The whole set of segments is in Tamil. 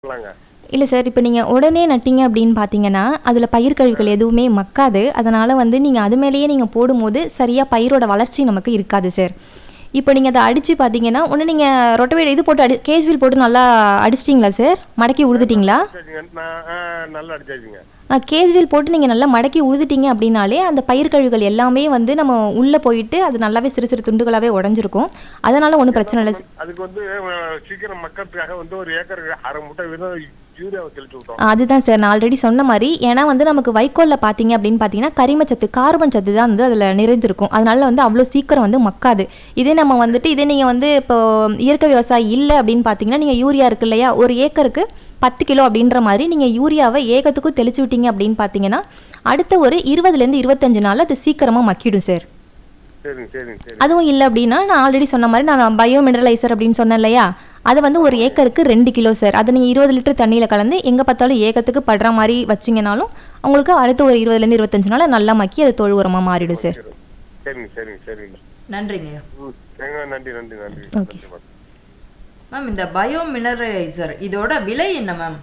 சொல்லலாங்க இல்லை சார் இப்போ நீங்கள் உடனே நட்டீங்க அப்படின்னு பார்த்தீங்கன்னா அதில் பயிர் கழிவுகள் எதுவுமே மக்காது அதனால் வந்து நீங்கள் அது மேலேயே நீங்கள் போடும்போது சரியாக பயிரோட வளர்ச்சி நமக்கு இருக்காது சார் இப்போ நீங்கள் அதை அடித்து பார்த்தீங்கன்னா ஒன்று நீங்கள் ரொட்டவேட் இது போட்டு அடி கேஜ்வில் போட்டு நல்லா அடிச்சிட்டிங்களா சார் மடக்கி உழுதுட்டிங்களா அடிச்சாச்சுங்க நான் ஆ, நல்லா அடிச்சாச்சுங்க கேஜ்வில் போட்டு நீங்கள் நல்லா மடக்கி உழுதுட்டீங்க அப்படின்னாலே அந்த பயிர் கழிவுகள் எல்லாமே வந்து நம்ம உள்ளே போயிட்டு அது நல்லாவே சிறு சிறு துண்டுகளாகவே உடஞ்சிருக்கும் அதனால் ஒன்றும் பிரச்சனை இல்லை அதுக்கு வந்து அஹ், சீக்கிரம் மக்களுக்காக வந்து ஒரு ஏக்கருக்கு அரை முட்டை வீதம் யூரியாவை தெளிச்சு விட்டோம் அதுதான் சார் நான் ஆல்ரெடி சொன்ன மாதிரி ஏன்னா வந்து நமக்கு வைக்கோல்ல பார்த்தீங்க அப்படின்னு பார்த்தீங்கன்னா கரிமச்சத்து கார்பன் சத்து தான் வந்து அதில் நிறைந்திருக்கும் அதனால வந்து அவ்வளோ சீக்கிரம் வந்து மக்காது இதே நம்ம வந்துட்டு இதே நீங்கள் வந்து இப்போ இயற்கை விவசாயி இல்லை அப்படின்னு பார்த்தீங்கன்னா நீங்கள் யூரியா இருக்கு இல்லையா ஒரு ஏக்கருக்கு பத்து கிலோ அப்படின்ற மாதிரி நீங்கள் யூரியாவை ஏகத்துக்கும் தெளிச்சு விட்டீங்க அப்படின்னு பார்த்தீங்கன்னா அடுத்த ஒரு இருபதுலேருந்து இருபத்தஞ்சு நாள் அது சீக்கிரமாக மக்கிடும் சார் சரிங்க சரிங்க சரி அதுவும் இல்லை அப்படின்னா நான் ஆல்ரெடி சொன்ன மாதிரி நான் பயோ மினரலைசர் அப்படின்னு சொன்னேன் இல்லையா அது வந்து ஒரு ஏக்கருக்கு ரெண்டு கிலோ சார் அதை நீங்கள் இருபது லிட்டர் தண்ணியில் கலந்து எங்கே பார்த்தாலும் ஏக்கத்துக்கு படுற மாதிரி வச்சிங்கனாலும் உங்களுக்கு அடுத்த ஒரு இருபதுலேருந்து இருபத்தஞ்சு நாள் நல்லா மக்கி அது தொழு உரமாக மாறிடும் சார் சரிங்க சரிங்க சரிங்க நன்றிங்க ம் சரிங்க நன்றி நன்றி நன்றி ஓகே நன்றி, மேம். மேம் இந்த பயோ மினரலைசர் இதோட விலை என்ன மேம்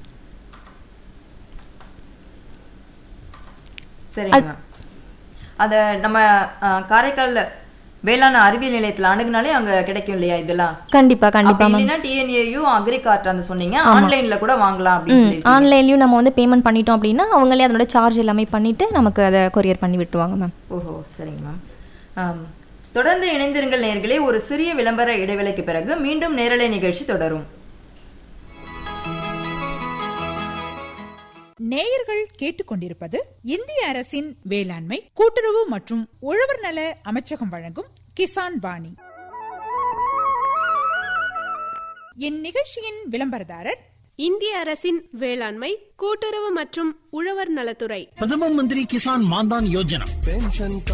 சரிங்க மேம் அதை நம்ம அஹ், காரைக்கால் வேளாண் அறிவியல் நிலையத்துல அணுகுனாலே அங்க கிடைக்கும் இல்லையா இதெல்லாம் கண்டிப்பாக கண்டிப்பாக அப்படி இல்லைன்னா டிஎன்ஏயும் அக்ரிகார்ட் அந்த சொன்னீங்க ஆன்லைன்ல கூட வாங்கலாம் அப்படின்னு சொல்லி ஆன்லைன்லையும் நம்ம வந்து பேமெண்ட் பண்ணிட்டோம் அப்படின்னா அவங்களே அதனோட சார்ஜ் எல்லாமே பண்ணிவிட்டு நமக்கு அதை கொரியர் பண்ணி விட்டுருவாங்க மேம் ஓஹோ சரிங்க மேம் ஆம். தொடர்ந்து இணைந்திருங்கள் நேர்களே ஒரு சிறிய விளம்பர இடைவேளைக்கு பிறகு மீண்டும் நேரலை நிகழ்ச்சி தொடரும் நேயர்கள் கேட்டுக்கொண்டிருப்பது இந்திய அரசின் வேளாண்மை கூட்டுறவு மற்றும் உழவர் நல அமைச்சகம் வழங்கும் கிசான் வாணி இந்நிகழ்ச்சியின் விளம்பரதாரர் இந்திய அரசின் வேளாண்மை கூட்டுறவு மற்றும் உழவர் நலத்துறை பிரதம மந்திரி கிசான் மான்தான் யோஜனா